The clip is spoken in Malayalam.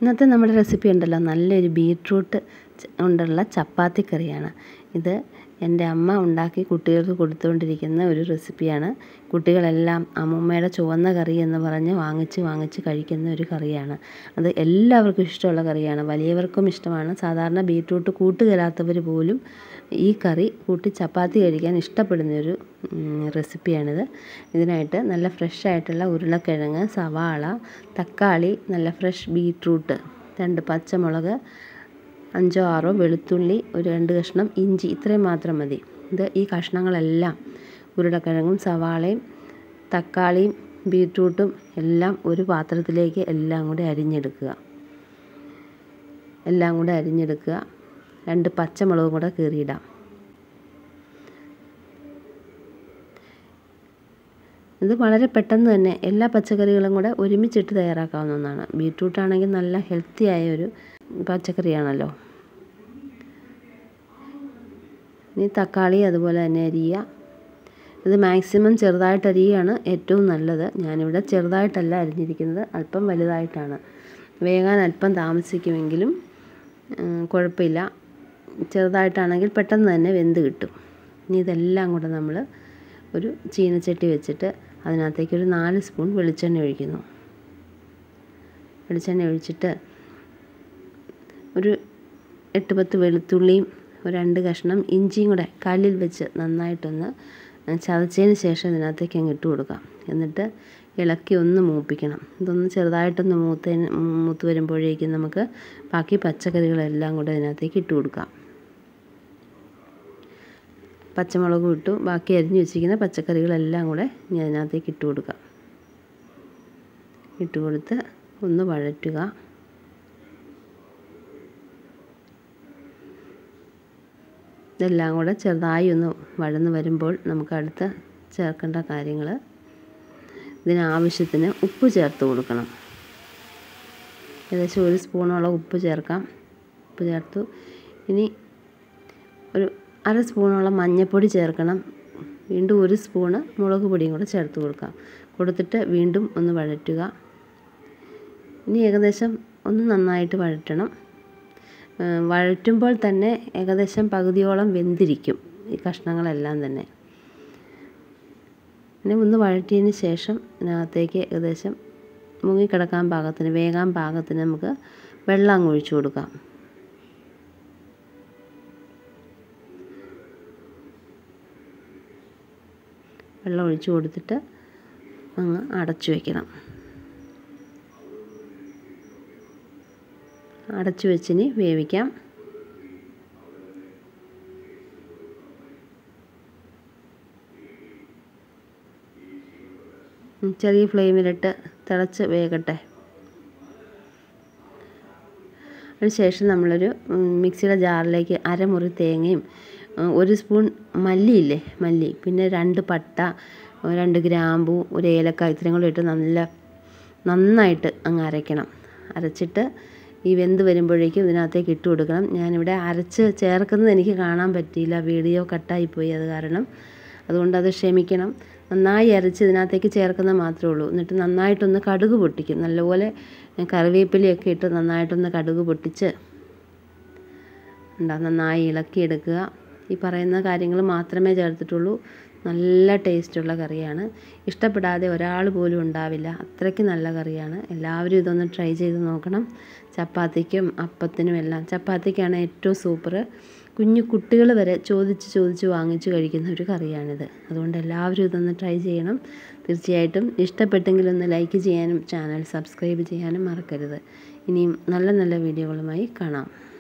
ഇന്നത്തെ നമ്മുടെ റെസിപ്പി ഉണ്ടല്ലോ നല്ലൊരു ബീട്രൂട്ട് കൊണ്ടുള്ള ചപ്പാത്തി കറിയാണ് ഇത് എൻ്റെ അമ്മ ഉണ്ടാക്കി കുട്ടികൾക്ക് കൊടുത്തുകൊണ്ടിരിക്കുന്ന ഒരു റെസിപ്പിയാണ് കുട്ടികളെല്ലാം അമ്മൂമ്മയുടെ ചുവന്ന കറി എന്ന് പറഞ്ഞ് വാങ്ങിച്ച് വാങ്ങിച്ച് കഴിക്കുന്ന ഒരു കറിയാണ് അത് എല്ലാവർക്കും ഇഷ്ടമുള്ള കറിയാണ് വലിയവർക്കും ഇഷ്ടമാണ് സാധാരണ ബീട്രൂട്ട് കൂട്ടുകരാത്തവർ പോലും ഈ കറി കൂട്ടി ചപ്പാത്തി കഴിക്കാൻ ഇഷ്ടപ്പെടുന്ന ഒരു റെസിപ്പിയാണിത് ഇതിനായിട്ട് നല്ല ഫ്രഷ് ആയിട്ടുള്ള ഉരുളക്കിഴങ്ങ് സവാള തക്കാളി നല്ല ഫ്രഷ് ബീട്രൂട്ട് രണ്ട് പച്ചമുളക് അഞ്ചോ ആറോ വെളുത്തുള്ളി ഒരു രണ്ട് കഷ്ണം ഇഞ്ചി ഇത്രയും മാത്രം മതി ഇത് ഈ കഷ്ണങ്ങളെല്ലാം ഉരുളക്കിഴങ്ങും സവാളയും തക്കാളിയും ബീട്രൂട്ടും എല്ലാം ഒരു പാത്രത്തിലേക്ക് എല്ലാം കൂടി അരിഞ്ഞെടുക്കുക എല്ലാം കൂടെ അരിഞ്ഞെടുക്കുക രണ്ട് പച്ചമുളകും കൂടെ കീറിയിടാം ഇത് വളരെ പെട്ടെന്ന് തന്നെ എല്ലാ പച്ചക്കറികളും കൂടെ ഒരുമിച്ചിട്ട് തയ്യാറാക്കാവുന്ന ഒന്നാണ് ബീട്രൂട്ട് ആണെങ്കിൽ നല്ല ഹെൽത്തി ആയ ഒരു പച്ചക്കറിയാണല്ലോ ഇനി തക്കാളി അതുപോലെ തന്നെ അരിയുക ഇത് മാക്സിമം ചെറുതായിട്ട് അരിയുകയാണ് ഏറ്റവും നല്ലത് ഞാനിവിടെ ചെറുതായിട്ടല്ല അരിഞ്ഞിരിക്കുന്നത് അല്പം വലുതായിട്ടാണ് വേകാൻ അല്പം താമസിക്കുമെങ്കിലും കുഴപ്പമില്ല ചെറുതായിട്ടാണെങ്കിൽ പെട്ടെന്ന് തന്നെ വെന്ത് കിട്ടും ഇനി ഇതെല്ലാം കൂടെ നമ്മൾ ഒരു ചീനച്ചട്ടി വെച്ചിട്ട് അതിനകത്തേക്ക് ഒരു നാല് സ്പൂൺ വെളിച്ചെണ്ണ ഒഴിക്കുന്നു വെളിച്ചെണ്ണ ഒഴിച്ചിട്ട് ഒരു എട്ട് പത്ത് വെളുത്തുള്ളിയും ഒരു രണ്ട് കഷ്ണം ഇഞ്ചിയും കൂടെ കല്ലിൽ വെച്ച് നന്നായിട്ടൊന്ന് ചതച്ചതിന് ശേഷം ഇതിനകത്തേക്ക് അങ്ങ് ഇട്ട് കൊടുക്കാം എന്നിട്ട് ഇളക്കി ഒന്ന് മൂപ്പിക്കണം ഇതൊന്ന് ചെറുതായിട്ടൊന്ന് മൂത്തതിന് മൂത്ത് വരുമ്പോഴേക്കും നമുക്ക് ബാക്കി പച്ചക്കറികളെല്ലാം കൂടെ ഇതിനകത്തേക്ക് ഇട്ട് കൊടുക്കാം പച്ചമുളകും ഇട്ടു ബാക്കി അരിഞ്ഞു വെച്ചിരിക്കുന്ന പച്ചക്കറികളെല്ലാം കൂടെ ഞാൻ അതിനകത്തേക്ക് ഇട്ട് കൊടുക്കാം ഇട്ട് കൊടുത്ത് ഒന്ന് വഴറ്റുക ഇതെല്ലാം കൂടെ ചെറുതായി ഒന്ന് വഴന്ന് വരുമ്പോൾ നമുക്ക് അടുത്ത ചേർക്കേണ്ട കാര്യങ്ങൾ ഇതിനാവശ്യത്തിന് ഉപ്പ് ചേർത്ത് കൊടുക്കണം ഏകദേശം ഒരു സ്പൂണോളം ഉപ്പ് ചേർക്കാം ഉപ്പ് ചേർത്തു ഇനി ഒരു അര സ്പൂണോളം മഞ്ഞൾപ്പൊടി ചേർക്കണം വീണ്ടും ഒരു സ്പൂണ് മുളക് പൊടിയും കൂടെ ചേർത്ത് കൊടുക്കാം കൊടുത്തിട്ട് വീണ്ടും ഒന്ന് വഴറ്റുക ഇനി ഏകദേശം ഒന്ന് നന്നായിട്ട് വഴറ്റണം വഴറ്റുമ്പോൾ തന്നെ ഏകദേശം പകുതിയോളം വെന്തിരിക്കും ഈ കഷ്ണങ്ങളെല്ലാം തന്നെ പിന്നെ ഒന്ന് വഴറ്റിയതിന് ശേഷം ഇതിനകത്തേക്ക് ഏകദേശം മുങ്ങിക്കിടക്കാൻ പാകത്തിന് വേകാൻ പാകത്തിന് നമുക്ക് വെള്ളം അങ്ങ് ഒഴിച്ചു കൊടുക്കാം വെള്ളം ഒഴിച്ചു കൊടുത്തിട്ട് അങ്ങ് അടച്ചു വയ്ക്കണം അടച്ചു വെച്ചിനി വേവിക്കാം ചെറിയ ഫ്ലെയിമിലിട്ട് തിളച്ച് വേകട്ടെ അതിനുശേഷം നമ്മളൊരു മിക്സിയുടെ ജാറിലേക്ക് അരമുറി തേങ്ങയും ഒരു സ്പൂൺ മല്ലിയില്ലേ മല്ലി പിന്നെ രണ്ട് പട്ട രണ്ട് ഗ്രാമ്പു ഒരു ഏലക്ക ഇത്രയും കൂടി ഇട്ട് നല്ല നന്നായിട്ട് അങ്ങ് അരയ്ക്കണം അരച്ചിട്ട് ഈ വെന്ത് വരുമ്പോഴേക്കും ഇതിനകത്തേക്ക് ഇട്ട് കൊടുക്കണം ഞാനിവിടെ അരച്ച് ചേർക്കുന്നത് എനിക്ക് കാണാൻ പറ്റിയില്ല വീഡിയോ കട്ടായിപ്പോയി അത് കാരണം അതുകൊണ്ട് അത് ക്ഷമിക്കണം നന്നായി അരച്ച് ഇതിനകത്തേക്ക് ചേർക്കുന്നത് മാത്രമേ ഉള്ളൂ എന്നിട്ട് നന്നായിട്ടൊന്ന് കടുക് പൊട്ടിക്കും നല്ലപോലെ കറിവേപ്പിലയൊക്കെ ഇട്ട് നന്നായിട്ടൊന്ന് കടുക് പൊട്ടിച്ച് ഉണ്ടാ നന്നായി ഇളക്കിയെടുക്കുക ഈ പറയുന്ന കാര്യങ്ങൾ മാത്രമേ ചേർത്തിട്ടുള്ളൂ നല്ല ടേസ്റ്റുള്ള കറിയാണ് ഇഷ്ടപ്പെടാതെ ഒരാൾ പോലും ഉണ്ടാവില്ല അത്രയ്ക്ക് നല്ല കറിയാണ് എല്ലാവരും ഇതൊന്ന് ട്രൈ ചെയ്ത് നോക്കണം ചപ്പാത്തിക്കും അപ്പത്തിനും എല്ലാം ചപ്പാത്തിക്കാണ് ഏറ്റവും സൂപ്പർ കുഞ്ഞു കുട്ടികൾ വരെ ചോദിച്ച് ചോദിച്ച് വാങ്ങിച്ച് കഴിക്കുന്ന ഒരു കറിയാണിത് അതുകൊണ്ട് എല്ലാവരും ഇതൊന്ന് ട്രൈ ചെയ്യണം തീർച്ചയായിട്ടും ഇഷ്ടപ്പെട്ടെങ്കിൽ ഒന്ന് ലൈക്ക് ചെയ്യാനും ചാനൽ സബ്സ്ക്രൈബ് ചെയ്യാനും മറക്കരുത് ഇനിയും നല്ല നല്ല വീഡിയോകളുമായി കാണാം